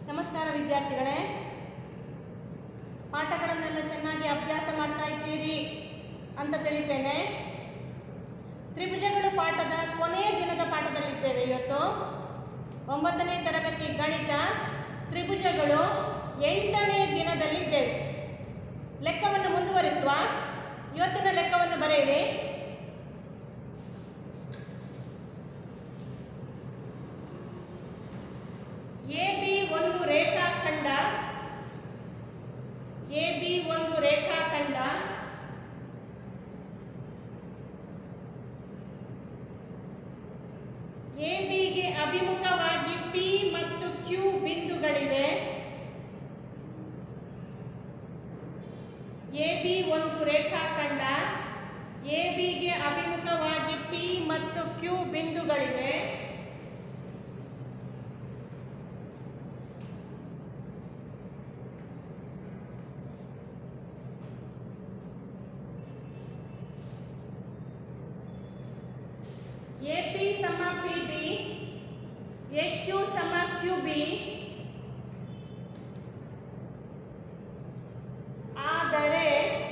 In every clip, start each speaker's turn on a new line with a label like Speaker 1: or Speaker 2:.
Speaker 1: ನಮಸ್ಕಾರ ವಿದ್ಯಾರ್ಥಿಗಳೇ ಪಾಠಗಳನ್ನೆಲ್ಲ ಚೆನ್ನಾಗಿ ಅಭ್ಯಾಸ ಮಾಡ್ತಾ ಇದ್ದೀರಿ ಅಂತ ತಿಳಿತೇನೆ ತ್ರಿಭುಜಗಳು ಪಾಠದ ಕೊನೆಯ ದಿನದ ಪಾಠದಲ್ಲಿದ್ದೇವೆ ಇವತ್ತು ಒಂಬತ್ತನೇ ತರಗತಿ ಗಣಿತ ತ್ರಿಭುಜಗಳು ಎಂಟನೇ ದಿನದಲ್ಲಿದ್ದೇವೆ ಲೆಕ್ಕವನ್ನು ಮುಂದುವರಿಸುವ ಇವತ್ತಿನ ಲೆಕ್ಕವನ್ನು ಬರೆಯಿರಿ ಎ ಬಿ ಒಂದು ರೇಖಾಖಂಡ ಎ ಬಿ ಒಂದು ರೇಖಾಖಂಡ ಎ ಬಿಗೆ ಅಭಿಮುಖವಾಗಿ ಪಿ ಮತ್ತು ಕ್ಯೂ ಬಿಂದುಗಳಿವೆ ಎ ಬಿ ಒಂದು ರೇಖಾಖಂಡ ಎ ಬಿಗೆ ಅಭಿಮುಖವಾಗಿ ಪಿ ಮತ್ತು ಕ್ಯೂ ಬಿಂದುಗಳಿವೆ ಎ ಪಿ ಸಮ ಪಿ ಬಿ ಎ ಕ್ಯೂ ಸಮ ಕ್ಯೂ ಬಿ ಆದರೆ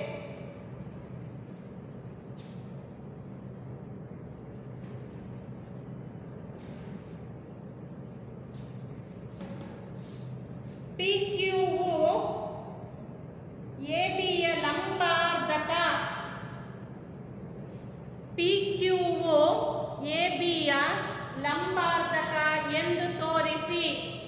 Speaker 1: ಪಿ ಕ್ಯೂವು ಎ ಬಿಯ ಲಂಬಾರ್ಧಕ ಪಿ ಕ್ಯೂವು ಎ ಬಿಯ ಲಂಬಾರ್ಧಕ ಎಂದು ತೋರಿಸಿ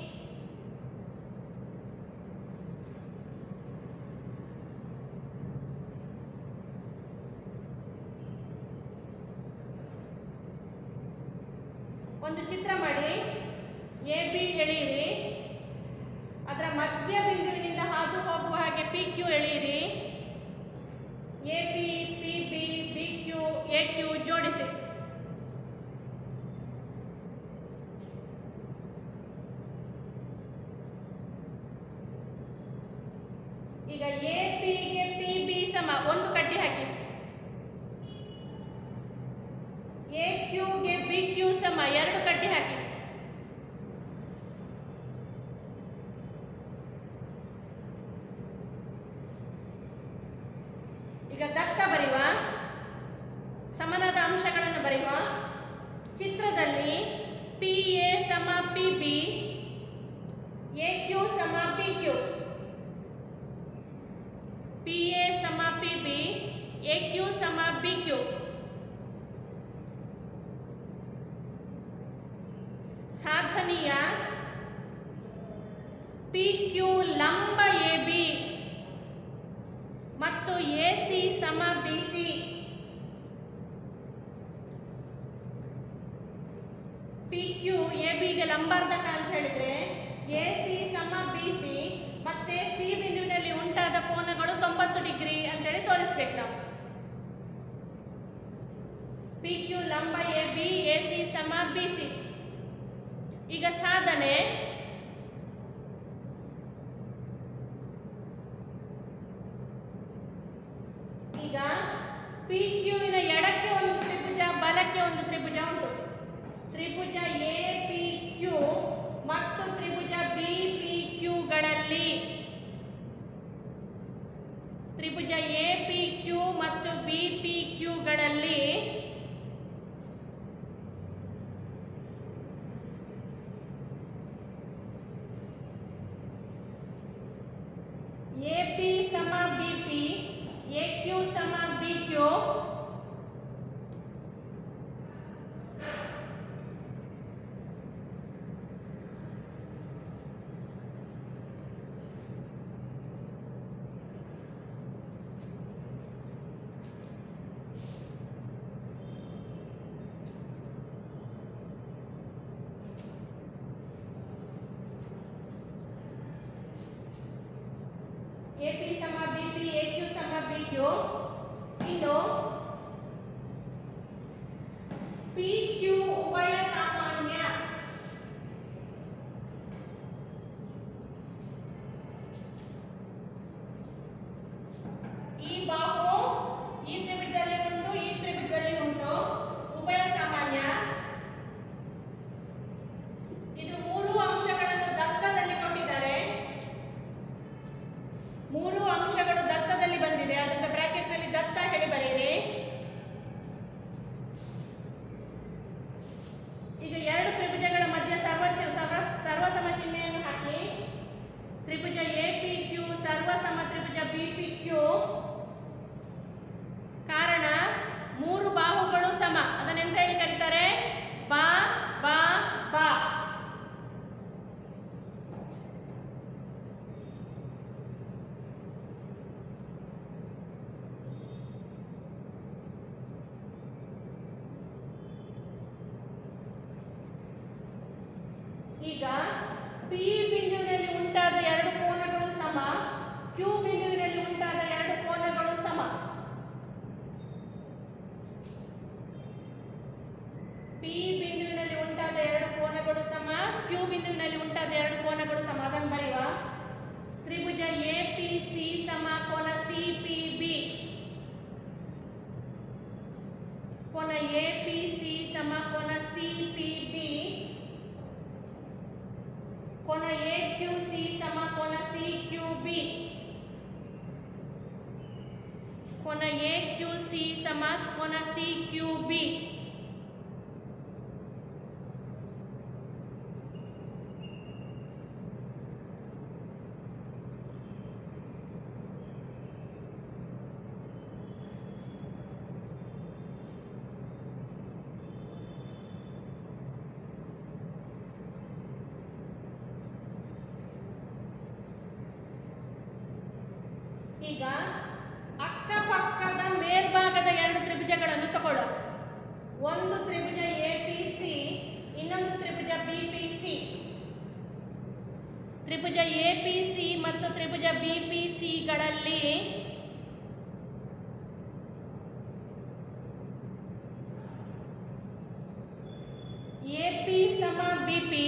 Speaker 1: ಒಂದು ಚಿತ್ರ ಮಾಡಿ ಎ ಬಿ ಎಳೆಯಿರಿ ಅದರ ಮಧ್ಯ ಬಿಂದುವಿನಿಂದ ಹಾದು ಹೋಗುವ ಹಾಗೆ ಪಿ ಕ್ಯೂ ಎಳೆಯಿರಿ A B P B B Q A Q ಜೋಡಿಸಿ ಈಗ ಎ ಪಿಗೆ ಪಿ ಬಿ ಸಮ ಒಂದು ಕಡ್ಡಿ ಹಾಕಿ ಎ ಕ್ಯೂಗೆ ಬಿ ಕ್ಯೂ ಸಮ ಎರಡು ಕಡ್ಡಿ ಹಾಕಿ ಈಗ ದತ್ತ ಬರೆಯುವ ಸಮನಾದ ಅಂಶಗಳನ್ನು ಬರೆಯುವ ಚಿತ್ರದಲ್ಲಿ ಪಿ ಎ ಸಮ ಪಿ ಬಿ ಎ ಕ್ಯೂ ಸಮ ಪಿ ಕ್ಯೂ ಪಿ ಎ ಸಮ ಪಿ ಬಿ ಎ ಕ್ಯೂ ಸಮ ಬಿ ಕ್ಯೂ ಸಾಧನೀಯ ಪಿ ಕ್ಯೂ ಲಂಬ ಎ ಬಿ ಮತ್ತು ಎ ಸಿ ಸಮ B C P Q A ಬಿಗೆ ಲಂಬಾರ್ಧಕ ಅಂತ ಹೇಳಿದ್ರೆ ಎ ಸಿ ಸಮ ಬಿ ಸಿ ಮತ್ತೆ ಸಿ ಬಿಂದುವಿನಲ್ಲಿ ಉಂಟಾದ ಕೋನಗಳು ತೊಂಬತ್ತು ಡಿಗ್ರಿ ಅಂತೇಳಿ ತೋರಿಸ್ಬೇಕು ನಾವು ಪಿ ಕ್ಯೂ ಲಂಬ ಎ ಬಿ ಎ ಸಿ ಸಮ ಬಿ ಸಿ ಈಗ ಸಾಧನೆ ಈಗ ಪಿ ಕ್ಯೂವಿನ ಎಡಕ್ಕೆ ಒಂದು ತ್ರಿಭುಜ ಬಲಕ್ಕೆ ಒಂದು ತ್ರಿಭುಜ ಉಂಟು ತ್ರಿಭುಜ ಎ ಪಿ ಕ್ಯೂ ಮತ್ತು ತ್ರಿಭುಜ ಬಿ ಪಿ ಕ್ಯೂಗಳಲ್ಲಿ ತ್ರಿಭುಜ ಎ ಪಿ ಕ್ಯೂ ಮತ್ತು ಬಿ ಪಿ ಕ್ಯೂಗಳಲ್ಲಿ ಎ ಪಿ ಸಮ ಬಿ ಪಿ ಎ ಕ್ಯೂ ಸಮ ಬಿ ಕ್ಯೂ ಎ ಪಿ ಸಮ ಬಿ ಪಿ ಎ ಕ್ಯೂ ಸಮ ಬಿ ಕ್ಯೂ ಇನ್ನು ಪಿ ಕ್ಯೂ ಉಭಯ ಸಾಮಾನ್ಯ ಈ ಬಾಹು ಈ ತ್ರಿಭುಜದಲ್ಲಿ ಉಂಟು ಈ ತ್ರಿಭುಜದಲ್ಲಿ ಉಂಟು ಉಭಯ ಸಾಮಾನ್ಯ ಇದು ಮೂರು ಅಂಶಗಳನ್ನು ದತ್ತದಲ್ಲಿ ಕೊಟ್ಟಿದ್ದಾರೆ ಈಗ ಎರಡು ತ್ರಿಭುಜಗಳ ಮಧ್ಯೆ ಸರ್ವ ಸರ್ವ ಸರ್ವಸಮ ಚಿಹ್ನೆಯನ್ನು ಹಾಕಿ ತ್ರಿಭುಜ ಎ ಪಿ ಕ್ಯೂ ಸರ್ವಸಮ ತ್ರಿಭುಜ ಬಿ ಪಿ ಕ್ಯೂ ಕಾರಣ ಮೂರು ಬಾಹುಗಳು ಸಮ ಅದನ್ನೆಂತ ಹೇಳಿ ಕರೀತಾರೆ ಬಾ ಬಾ ಬಾ ಈಗ ಪಿ ಬಿಂದುವಿನಲ್ಲಿ ಉಂಟಾದ ಎರಡು ಕೋನಗಳು ಸಮ ಕ್ಯೂ ಬಿಂದುವಿನಲ್ಲಿ ಉಂಟಾದ ಎರಡು ಕೋನಗಳು ಸಮ ಪಿ ಬಿಂದುವಿನಲ್ಲಿ ಉಂಟಾದ ಎರಡು ಕೋನಗಳು ಸಮ ಕ್ಯೂ ಬಿಂದುವಿನಲ್ಲಿ ಉಂಟಾದ ಎರಡು ಕೋನಗಳು ಸಮ ಅದನ್ನು ಬರೆಯುವ ತ್ರಿಭುಜ ಎ ಪಿ ಸಿ ಸಮ ಕೋನ ಸಿ ಪಿ ಬಿ ಕೋನ ಎ ಪಿ ಸಿ ಸಮ ಕೋನ ಸಿ ಪಿ ಬಿ ಕೋನ ಎ ಕ್ಯೂ ಸಿ ಸಮ ಕೋನ ಸಿ ಕ್ಯೂ ಬಿ ಕೋನ ಎ ಕ್ಯೂ ಸಿ ಸಮ ಕೋನ ಸಿ ಕ್ಯೂ ಬಿ ಈಗ ಅಕ್ಕಪಕ್ಕದ ಮೇಲ್ಭಾಗದ ಎರಡು ತ್ರಿಭುಜಗಳನ್ನು ತಗೊಳ್ಳೋ ಒಂದು ತ್ರಿಭುಜ ಎ ಪಿ ಸಿ ಇನ್ನೊಂದು ತ್ರಿಭುಜ ಬಿ ಪಿ ಸಿ ತ್ರಿಭುಜ ಎ ಪಿ ಸಿ ಮತ್ತು ತ್ರಿಭುಜ ಬಿ ಪಿ ಸಿಗಳಲ್ಲಿ ಎ ಪಿ ಸಮ ಬಿ ಪಿ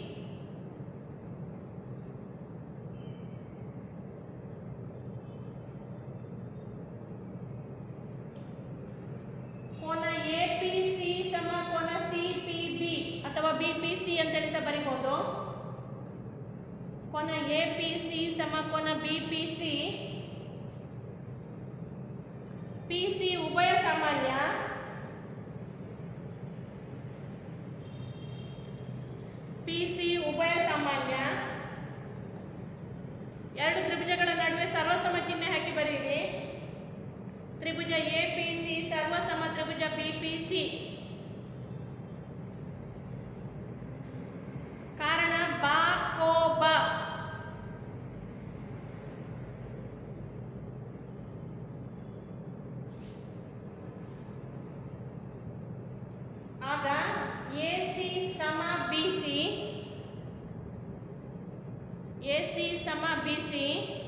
Speaker 1: ಕೋನ ಎ ಪಿ ಸಿ ಸಮ ಕೋನ ಸಿ ಪಿ ಬಿ ಅಥವಾ ಬಿ ಪಿ ಸಿ ಅಂತೇಳಿ ಸಹ ಬರಿಬೋದು ಕೋನ ಎ ಪಿ ಸಿ ಸಮ ಕೋನ B P C P C ಉಭಯ ಸಾಮಾನ್ಯ ಪಿ ಸಿ ಉಭಯ ಸಾಮಾನ್ಯ ಎರಡು ತ್ರಿಭುಜಗಳ ನಡುವೆ ಸರ್ವಸಮ ಚಿಹ್ನೆ ಹಾಕಿ ಬರೆಯಿರಿ ತ್ರಿಭುಜ ಎ ಪಿ ಸಿ ಸರ್ವಸಮ ತ್ರಿಭುಜ ಬಿ ಪಿ ಸಿ ಕಾರಣ ಬಾ ಕೋ ಬ ಆಗ ಎ ಸಿ ಸಮ ಬಿ ಸಿ ಎ ಸಿ ಸಮ ಬಿ ಸಿ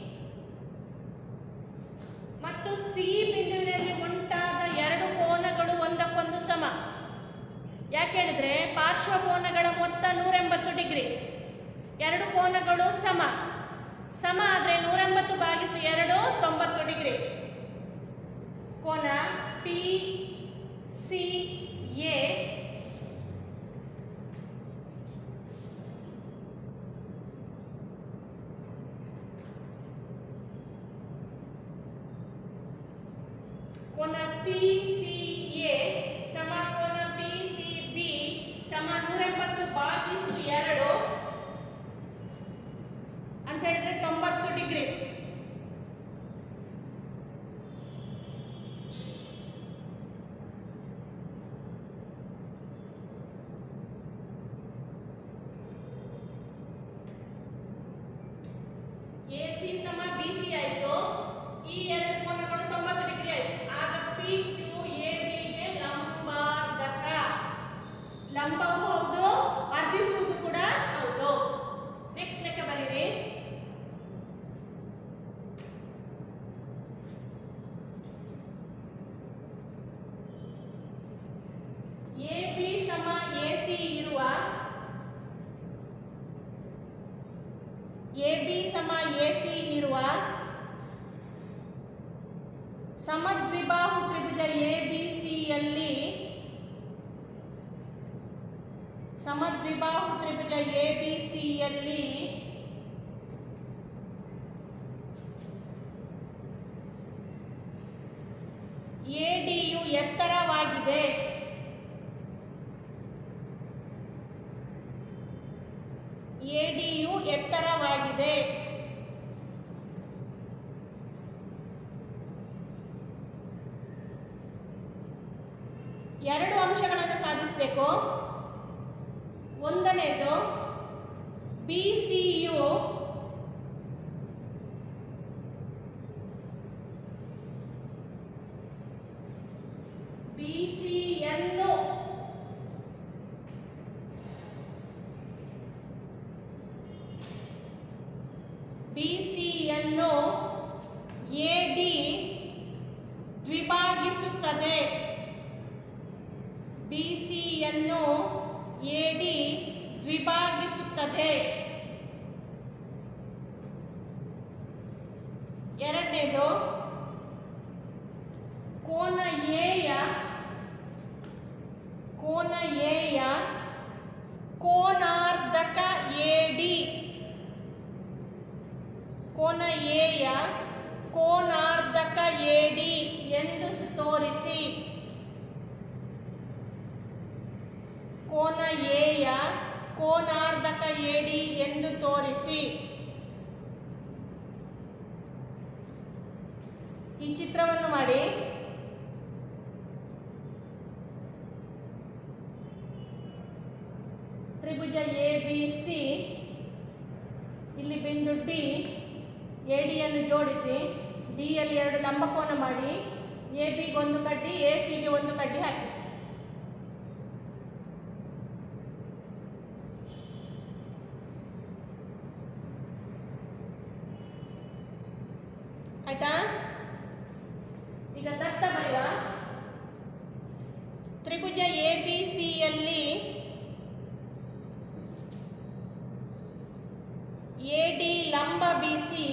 Speaker 1: ಮತ್ತು ಸಿ ಬಿಂದುವಿನಲ್ಲಿ ಉಂಟಾದ ಎರಡು ಕೋನಗಳು ಒಂದಕ್ಕೊಂದು ಸಮ ಯಾಕೆ ಹೇಳಿದ್ರೆ ಪಾರ್ಶ್ವ ಕೋನಗಳ ಮೊತ್ತ ನೂರ ಎಂಬತ್ತು ಡಿಗ್ರಿ ಎರಡು ಕೋನಗಳು ಸಮ ಸಮ ಆದರೆ ನೂರ ಎಂಬತ್ತು ಭಾಗಿಸು ಎರಡು ತೊಂಬತ್ತು ಡಿಗ್ರಿ ಕೋನ ಪಿ ಸಿ ಎ ಕೋನ ಪಿ ಸಿ ಎ ಸಮ ಕೋನ ಪಿ ಸಿ ಬಿ ಸಮ ನೂರ ಎಂಬತ್ತು ಭಾಗಿಸು ಎರಡು ಅಂತ ಹೇಳಿದ್ರೆ ತೊಂಬತ್ತು ಡಿಗ್ರಿ ಎ ಸಿ ಸಮ ಬಿ ಸಿ ಆಯಿತು ಈ ಎರಡು ಕೋನಗಳು ತೊಂಬತ್ತು ಡಿಗ್ರಿ ಆಯಿತು ಆಗ ಪಿ ಕ್ಯೂ ಎ ಬಿಗೆ ಲಂಬಾರ್ಧಕ ಲಂಬವೂ ಹೌದು ಅರ್ಧಿಸುವುದು ಕೂಡ ಹೌದು ನೆಕ್ಸ್ಟ್ ಲೆಕ್ಕ ಬರೀರಿ ಎ ಬಿ ಸಮ ಎ ಸಿ ಇರುವ ಎ ಬಿ ಸಮ ಎ ಸಿ ಇರುವ ಸಮದ್ವಿಬಾಹು ತ್ರಿಭುಜ ಎ ಬಿ ಸಿಯಲ್ಲಿ ಸಮದ್ವಿಬಾಹು ತ್ರಿಭುಜ ಎ ಬಿ ಸಿಯಲ್ಲಿ ಎ ಡಿಯು ಎತ್ತರವಾಗಿದೆ ಎ ಡಿಯು ಎತ್ತರವಾಗಿದೆ ಎರಡು ಅಂಶಗಳನ್ನು ಸಾಧಿಸಬೇಕು ಒಂದನೇದು ಬಿ ಸಿ ಯು ಬಿ ಸಿ ಯನ್ನು ಬಿ ಸಿ ಯನ್ನು ಎ ಡಿ ದ್ವಿಭಾಗಿಸುತ್ತದೆ ಬಿ ಸಿ ಯನ್ನು ಎ ಡಿ ದ್ವಿಭಾಗಿಸುತ್ತದೆ ಎರಡನೇದು ಕೋನ ಎಯ ಕೋನ ಎಯ ಕೋನಾರ್ಧಕ ಎ ಡಿ ಕೋನ ಎಯ ಕೋನಾರ್ಧಕ ಎ ಡಿ ಎಂದು ತೋರಿಸಿ ಕೋನ ಎಯ ಕೋನಾರ್ಧಕ ಎ ಡಿ ಎಂದು ತೋರಿಸಿ ಈ ಚಿತ್ರವನ್ನು ಮಾಡಿ ತ್ರಿಭುಜ ಎ ಬಿ ಸಿ ಇಲ್ಲಿ ಬಿಂದು ಡಿ ಎ ಡಿಯನ್ನು ಜೋಡಿಸಿ ಡಿ ಯಲ್ಲಿ ಎರಡು ಲಂಬಕೋನ ಮಾಡಿ ಎ ಬಿಗೆ ಒಂದು ಕಡ್ಡಿ ಎ ಸಿಗೆ ಒಂದು ಕಡ್ಡಿ ಹಾಕಿ ಆಯ್ತಾ ಈಗ ದತ್ತ ಬರೆಯುವ ತ್ರಿಭುಜ ಎ ಬಿ ಸಿಯಲ್ಲಿ ಎ ಡಿ ಲಂಬ ಬಿ ಸಿ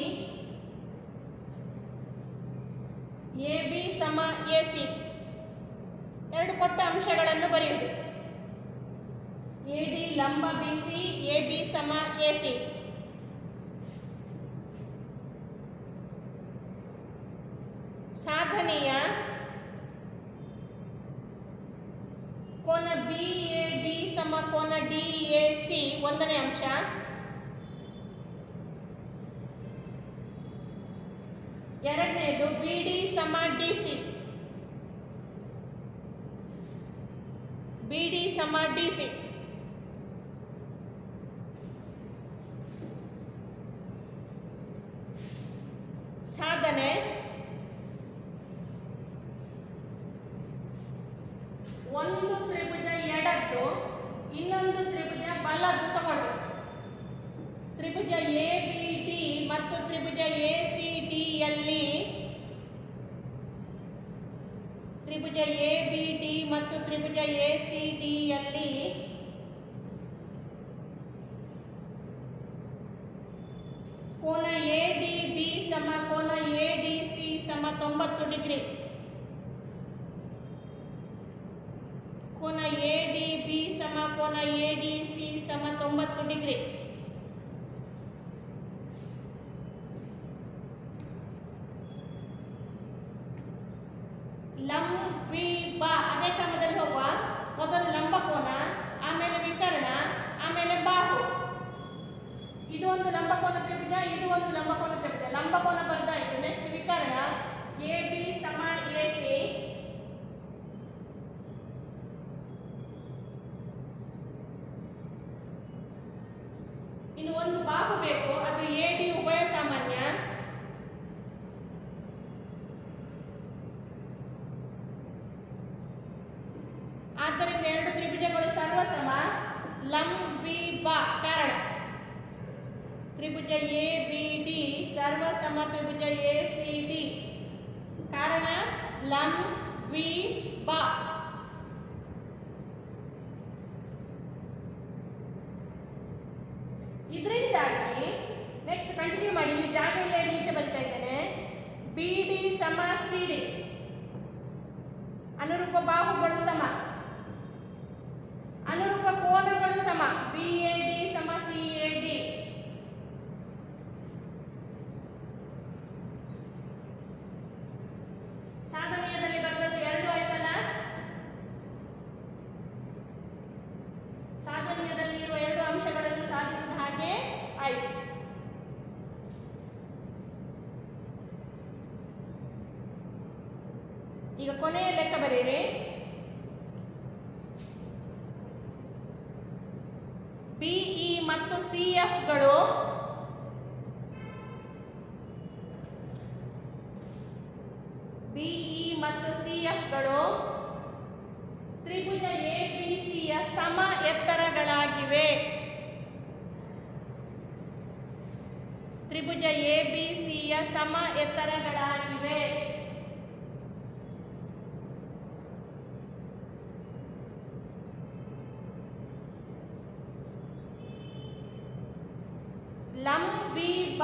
Speaker 1: ಎ ಬಿ ಸಮ ಎ ಸಿ ಎರಡು ಕೊಟ್ಟ ಅಂಶಗಳನ್ನು ಬರೆಯುವುದು ಎ ಡಿ ಲಂಬ ಬಿ ಸಿ ಎ ಬಿ ಸಮ ಎ ಸಿ ಸಾಧನೆಯ ಕೋನ ಬಿ ಎ ಡಿ ಸಮ ಕೋನ ಡಿ ಎ ಸಿ ಒಂದನೇ ಅಂಶ ಎರಡನೇದು ಬಿ ಡಿ ಸಮ ಡಿ ಸಿ ಬಿ ಡಿ ಸಮ ಡಿ ಸಿ ಸಾಧನೆ ಒಂದು ತ್ರಿಭುಜ ಎಡದ್ದು ಇನ್ನೊಂದು ತ್ರಿಭುಜ ಬಲದ್ದು ತಗೊಳ್ಬೇಕು ತ್ರಿಭುಜ ಎ ಬಿ ಡಿ ಮತ್ತು ತ್ರಿಭುಜ ಎ ಸಿ ಡಿ ಯಲ್ಲಿ ತ್ರಿಭುಜ ಎ ಬಿ ಡಿ ಮತ್ತು ತ್ರಿಭುಜ ಎ ಸಿ ಡಿ ಯಲ್ಲಿ ಕೋನ ಎ ಡಿ ಬಿ ಸಮ ಕೋನ ಎ ಡಿ ಸಿ ಸಮ ತೊಂಬತ್ತು ಡಿಗ್ರಿ ಕೋನ ಎ ಡಿ ಬಿ ಸಮ ಕೋನ ಎ ಡಿ ಸಿ ಸಮ ತೊಂಬತ್ತು ಡಿಗ್ರಿ ಲಂಬಿ ಬಾ ಅದೇ ಕ್ರಮದಲ್ಲಿ ಹೋಗುವ ಮೊದಲು ಲಂಬಕೋನ ಆಮೇಲೆ ವಿಕರ್ಣ ಆಮೇಲೆ ಬಾಹು ಇದು ಒಂದು ಲಂಬಕೋನ ತ್ರಿಭುಜ ಇದು ಒಂದು ಲಂಬಕೋನ ತ್ರಿಭುಜ ಲಂಬಕೋನ ಬರ್ದಾಯ್ತು ನೆಕ್ಸ್ಟ್ ವಿಕರ್ಣ ಎ ಬಿ ಸಮ ಎ ಸಿ ಇನ್ನು ಒಂದು ಬಾಹು ಬೇಕು ಅದು ಎ ಡಿ ಉಭಯ ಸಾಮಾನ್ಯ ಆದ್ದರಿಂದ ಎರಡು ತ್ರಿಭುಜಗಳು ಸರ್ವಸಮ ಲಂಬಿ ಬಾ ಕಾರಣ ತ್ರಿಭುಜ ಎ ಬಿ ಡಿ ಸರ್ವಸಮ ತ್ರಿಭುಜ ಎ ಸಿ ಡಿ ಕಾರಣ ಲಂ ವಿ ಬಾ ಇದರಿಂದಾಗಿ ನೆಕ್ಸ್ಟ್ ಕಂಟಿನ್ಯೂ ಮಾಡಿ ಇಲ್ಲಿ ಜಾಗ ಇಲ್ಲ ಹೇಳಿ ಈಚೆ ಬರಿತಾ ಇದ್ದೇನೆ ಬಿ ಡಿ ಸಮ ಸಿ ಡಿ ಅನುರೂಪ ಬಾಹುಗಳು ಸಮ ಅನುರೂಪ ಕೋನಗಳು ಸಮ ಬಿ ಎ ಡಿ ಸಮ ಸಿ ಎ ಡಿ ಸಾಧನೀಯದಲ್ಲಿ ಬರ್ತದ್ದು ಎರಡು ಆಯ್ತಲ್ಲ ಸಾಧನೀಯದಲ್ಲಿ ಇರುವ ಎರಡು ಅಂಶಗಳನ್ನು ಸಾಧಿಸಿದ ಹಾಗೆ ಆಯ್ತು ಈಗ ಕೊನೆಯ ಲೆಕ್ಕ ಬರೆಯಿರಿ ಬಿಇ ಮತ್ತು ಸಿ ಎಫ್ಗಳು ಬಿಇ ಮತ್ತು ಸಿ ಎಫ್ಗಳು ತ್ರಿಭುಜ ಎ ಬಿ ಸಿಯ ಸಮ ಎತ್ತರಗಳಾಗಿವೆ ತ್ರಿಭುಜ ಎ ಬಿ ಸಿಯ ಸಮ ಎತ್ತರಗಳಾಗಿವೆ ಲಂಬಿಬ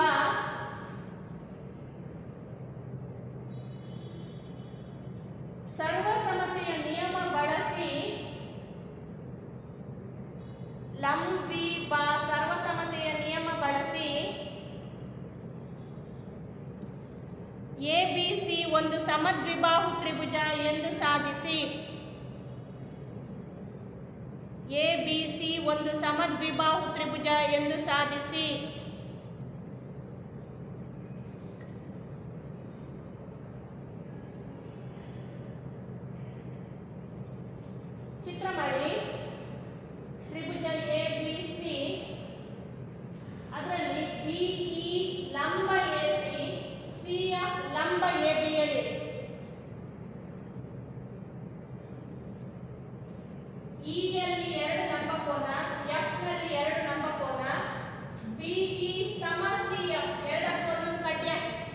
Speaker 1: ಸರ್ವಸಮತೆಯ ನಿಯಮ ಬಳಸಿ ಲಂಬಿಬ ಸರ್ವಸಮತೆಯ ನಿಯಮ ಬಳಸಿ ಎ ಬಿ ಸಿ ಒಂದು ಸಮದ್ವಿಬಾಹು ತ್ರಿಭುಜ ಎಂದು ಸಾಧಿಸಿ ಎ ಬಿ ಸಿ ಒಂದು ಸಮದ್ವಿಬಾಹು ತ್ರಿಭುಜ ಎಂದು ಸಾಧಿಸಿ ಚಿತ್ರ ಮಾಡಿ ತ್ರಿಭುಜ ಎ ಬಿ ಸಿ ಅದರಲ್ಲಿ ಬಿಇ ಲಂಬ ಎ ಸಿ ಸಿಯ ಲಂಬ ಎ ಬಿ ಹೇಳಿ ಇ ಯಲ್ಲಿ ಎರಡು ಲಂಬಕೋನ ಎಫ್ ನಲ್ಲಿ ಎರಡು ಲಂಬಕೋನ ಬಿಇ ಸಮ ಸಿ ಎಫ್ ಎರಡಕ್ಕೊಂದೊಂದು ಕಡ್ಯ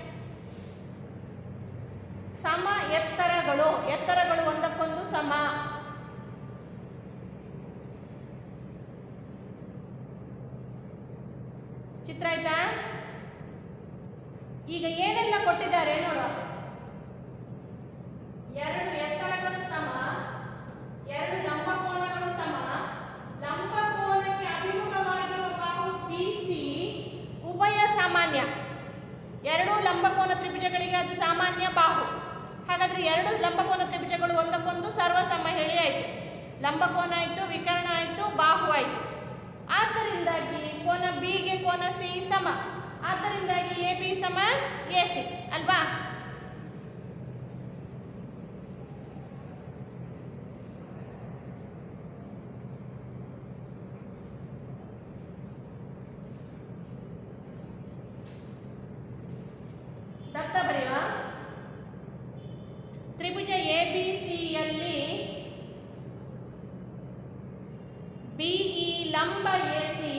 Speaker 1: ಸಮ ಎತ್ತರಗಳು ಎತ್ತರಗಳು ಒಂದಕ್ಕೊಂದು ಸಮ ಚಿತ್ರ ಆಯ್ತಾ ಈಗ ಏನೆಲ್ಲ ಕೊಟ್ಟಿದ್ದಾರೆ ನೋಡುವ ಎರಡು ಎತ್ತರಗಳು ಸಮ ಎರಡು ಲಂಬಕೋನಗಳು ಸಮ ಲಂಬಕೋನಕ್ಕೆ ಅಭಿಮುಖವಾಗಿರುವ ಬಾಹು ಬಿಸಿ ಉಭಯ ಸಾಮಾನ್ಯ ಎರಡು ಲಂಬಕೋನ ತ್ರಿಭುಜಗಳಿಗೆ ಅದು ಸಾಮಾನ್ಯ ಬಾಹು ಹಾಗಾದ್ರೆ ಎರಡು ಲಂಬಕೋನ ತ್ರಿಭುಜಗಳು ಒಂದಕ್ಕೊಂದು ಸರ್ವಸಮ ಹೇಳಿ ಆಯಿತು ಲಂಬಕೋನ ಆಯಿತು ವಿಕರ್ಣ ಆಯಿತು ಬಾಹು ಆಯಿತು ಆದ್ದರಿಂದಾಗಿ ಕೋನ ಬಿಗೆ ಕೋನ ಸಿ ಸಮ ಆದ್ದರಿಂದಾಗಿ ಎ ಬಿ ಸಮ ಎ ಸಿ ಅಲ್ವಾ ದತ್ತ ಬರೆಯುವ ತ್ರಿಭುಜ ಎ ಬಿ ಸಿಯಲ್ಲಿ ಬಿಇ ಲಂಬ ಎ ಸಿ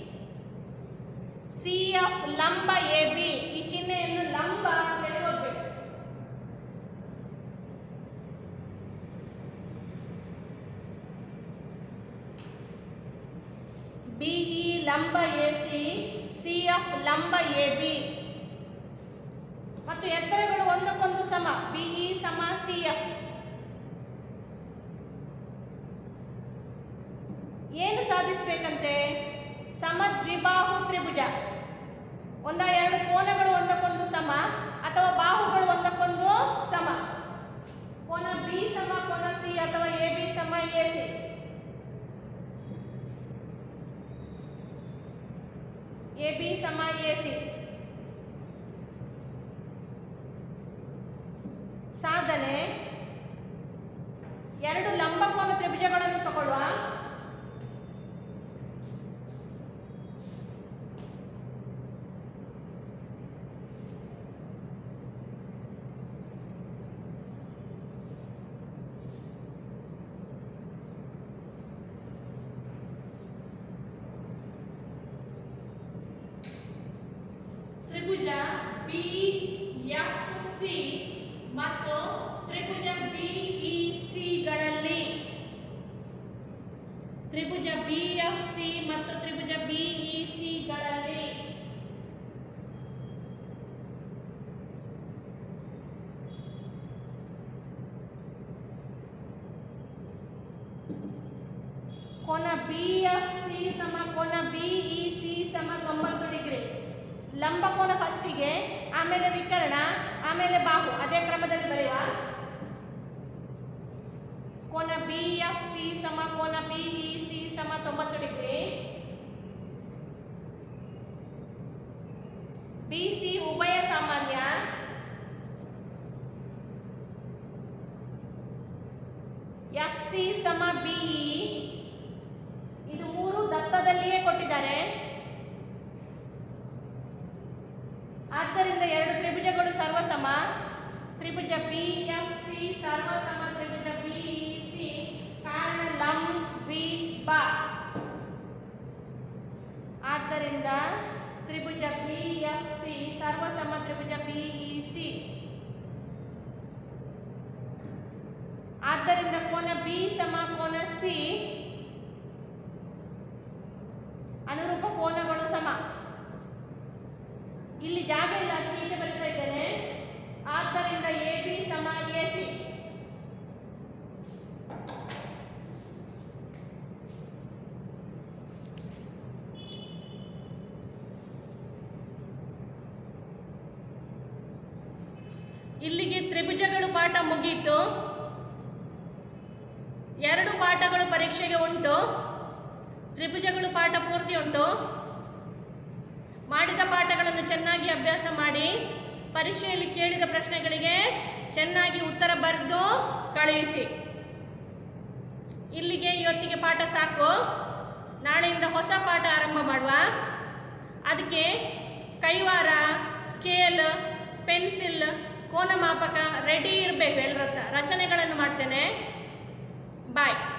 Speaker 1: ಸಿ ಎಫ್ ಲಂಬ ಎ ಬಿ ಈ ಚಿಹ್ನೆಯನ್ನು ಲಂಬ ಅಂತೇಳಿ ಓದ್ಬೇಕು ಬಿಇ ಲಂಬ ಎ ಸಿ ಸಿ ಎಫ್ ಲಂಬ ಎ ಬಿ ಮತ್ತು ಎತ್ತರಗಳು ಒಂದಕ್ಕೊಂದು ಸಮ ಬಿಇ ಸಮ ಸಿ ಎಫ್ ಏನು ಸಾಧಿಸಬೇಕಂತೆ ಸಮದ್ವಿಬಾಹು ತ್ರಿಭುಜ ಒಂದ ಎರಡು ಕೋನಗಳು ಒಂದಕ್ಕೊಂದು ಸಮ ಅಥವಾ ಬಾಹುಗಳು ಒಂದಕ್ಕೊಂದು ಸಮ ಕೋನ ಬಿ ಸಮ ಕೋನ ಸಿ ಅಥವಾ ಎ ಬಿ ಸಮ ಎ ಸಿ ಎ ಬಿ ಸಮ ಎ ಸಿ ಸಾಧನೆ ಎರಡು ಲಂಬಕೋನ ತ್ರಿಭುಜಗಳನ್ನು ತಗೊಳ್ಳುವ ತ್ರಿಭುಜ ಬಿ ಎಫ್ ಸಿ ಮತ್ತು ತ್ರಿಭುಜ ಬಿಇ ಸಿಗಳಲ್ಲಿ ತ್ರಿಭುಜ ಬಿ ಎಫ್ ಸಿ ಮತ್ತು ತ್ರಿಭುಜ ಬಿಇ ಸಿಗಳಲ್ಲಿ ಕೋನ ಬಿ ಎಫ್ ಸಿ ಸಮ ಕೋನ ಬಿಇ ಸಿ ಸಮ ತೊಂಬತ್ತು ಡಿಗ್ರಿ ಲಂಬಕೋನ ಫಸ್ಟಿಗೆ ಆಮೇಲೆ ವಿಕರ್ಣ ಆಮೇಲೆ ಬಾಹು ಅದೇ ಕ್ರಮದಲ್ಲಿ ಬರೆಯುವ ಕೋನ ಬಿ ಎಫ್ ಸಿ ಸಮ ಕೋನ ಬಿಇ ಸಿ ಸಮ ತೊಂಬತ್ತು ಡಿಗ್ರಿ ಸಾಮಾನ್ಯ ಎಫ್ ಸಿ ಸಮ ಬಿಇ ಇದು ಮೂರು ದತ್ತದಲ್ಲಿಯೇ ಕೊಟ್ಟಿದ್ದಾರೆ ಆದ್ದರಿಂದ ಎರಡು ತ್ರಿಭುಜಗಳು ಸರ್ವಸಮ ತ್ರಿಭುಜ ಬಿ ಎಫ್ ಸಿ ಸರ್ವಸಮ ತ್ರಿಭುಜ ಬಿಇ ಸಿ ಕಾರಣ ಲಂ ಬಿ ಬ ಆದ್ದರಿಂದ ತ್ರಿಭುಜ ಬಿ ಎಫ್ ಸಿ ಸರ್ವಸಮ ತ್ರಿಭುಜ ಬಿಇ ಸಿ ಆದ್ದರಿಂದ ಕೋನ ಬಿ ಸಮ ಕೋನ ಸಿ ಅನುರೂಪ ಕೋನಗಳು ಸಮ ಇಲ್ಲಿ ಜಾಗ ಇಲ್ಲ ಅದಕ್ಕೆ ಈಚೆ ಬರಿತಾ ಇದ್ದೇನೆ ಆದ್ದರಿಂದ ಎ ಬಿ ಸಮ ಎ ಸಿ ಇಲ್ಲಿಗೆ ತ್ರಿಭುಜಗಳು ಪಾಠ ಮುಗೀತು ಎರಡು ಪಾಠಗಳು ಪರೀಕ್ಷೆಗೆ ಉಂಟು ತ್ರಿಭುಜಗಳು ಪಾಠ ಪೂರ್ತಿ ಉಂಟು ಮಾಡಿದ ಪಾಠಗಳನ್ನು ಚೆನ್ನಾಗಿ ಅಭ್ಯಾಸ ಮಾಡಿ ಪರೀಕ್ಷೆಯಲ್ಲಿ ಕೇಳಿದ ಪ್ರಶ್ನೆಗಳಿಗೆ ಚೆನ್ನಾಗಿ ಉತ್ತರ ಬರೆದು ಕಳುಹಿಸಿ ಇಲ್ಲಿಗೆ ಇವತ್ತಿಗೆ ಪಾಠ ಸಾಕು ನಾಳೆಯಿಂದ ಹೊಸ ಪಾಠ ಆರಂಭ ಮಾಡುವ ಅದಕ್ಕೆ ಕೈವಾರ ಸ್ಕೇಲ್ ಪೆನ್ಸಿಲ್ ಕೋನ ಮಾಪಕ ರೆಡಿ ಇರಬೇಕು ಎಲ್ಲರ ಹತ್ರ ರಚನೆಗಳನ್ನು ಮಾಡ್ತೇನೆ ಬಾಯ್